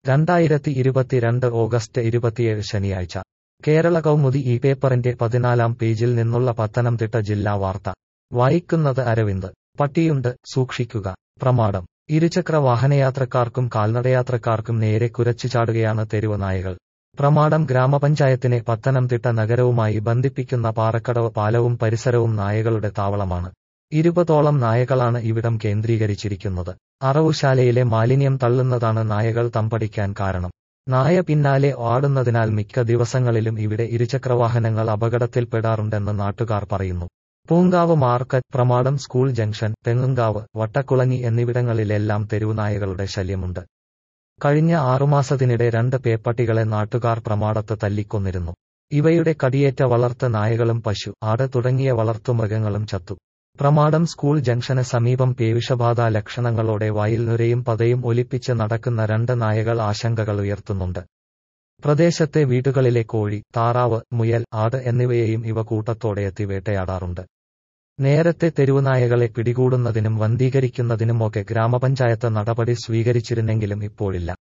രണ്ടായിരത്തി ഇരുപത്തിരണ്ട് ഓഗസ്റ്റ് ഇരുപത്തിയേഴ് ശനിയാഴ്ച കേരള കൗമുദി ഈ പേപ്പറിന്റെ പതിനാലാം പേജിൽ നിന്നുള്ള പത്തനംതിട്ട ജില്ലാ വാർത്ത വായിക്കുന്നത് അരവിന്ദ് പട്ടിയുണ്ട് സൂക്ഷിക്കുക പ്രമാദം ഇരുചക്ര വാഹനയാത്രക്കാർക്കും കാൽനടയാത്രക്കാർക്കും നേരെ കുരച്ചു ചാടുകയാണ് തെരുവ് നായകൾ പ്രമാടം ഗ്രാമപഞ്ചായത്തിനെ പത്തനംതിട്ട നഗരവുമായി ബന്ധിപ്പിക്കുന്ന പാറക്കടവ് പാലവും പരിസരവും നായകളുടെ താവളമാണ് ഇരുപതോളം നായകളാണ് ഇവിടം കേന്ദ്രീകരിച്ചിരിക്കുന്നത് അറവുശാലയിലെ മാലിന്യം തള്ളുന്നതാണ് നായകൾ തമ്പടിക്കാൻ കാരണം നായ പിന്നാലെ ഓടുന്നതിനാൽ മിക്ക ദിവസങ്ങളിലും ഇവിടെ ഇരുചക്രവാഹനങ്ങൾ അപകടത്തിൽപ്പെടാറുണ്ടെന്ന് നാട്ടുകാർ പറയുന്നു Poonkavu market Pramadam school junction Thengumkavu Vattakulangi എന്നിവിടങ്ങളിലെല്ലാം തെരുവുനായകളുടെ ശല്യമുണ്ട് കഴിഞ്ഞ ആറുമാസത്തിനിടെ രണ്ട് പേപ്പട്ടികളെ നാട്ടുകാർ പ്രമാടത്ത് തല്ലിക്കൊന്നിരുന്നു ഇവയുടെ കടിയേറ്റ വളർത്ത നായകളും പശു ആട് തുടങ്ങിയ വളർത്തുമൃഗങ്ങളും ചത്തു പ്രമാടം സ്കൂൾ ജംഗ്ഷന് സമീപം പേവിഷബാധ ലക്ഷണങ്ങളോടെ വായിൽ നുരയും പതയും ഒലിപ്പിച്ച് നടക്കുന്ന രണ്ട് നായകൾ ആശങ്കകൾ ഉയർത്തുന്നുണ്ട് പ്രദേശത്തെ വീടുകളിലെ കോഴി താറാവ് മുയൽ ആട് എന്നിവയെയും ഇവ കൂട്ടത്തോടെ എത്തി വേട്ടയാടാറുണ്ട് നേരത്തെ തെരുവുനായകളെ പിടികൂടുന്നതിനും വന്ധീകരിക്കുന്നതിനുമൊക്കെ ഗ്രാമപഞ്ചായത്ത് നടപടി സ്വീകരിച്ചിരുന്നെങ്കിലും ഇപ്പോഴില്ല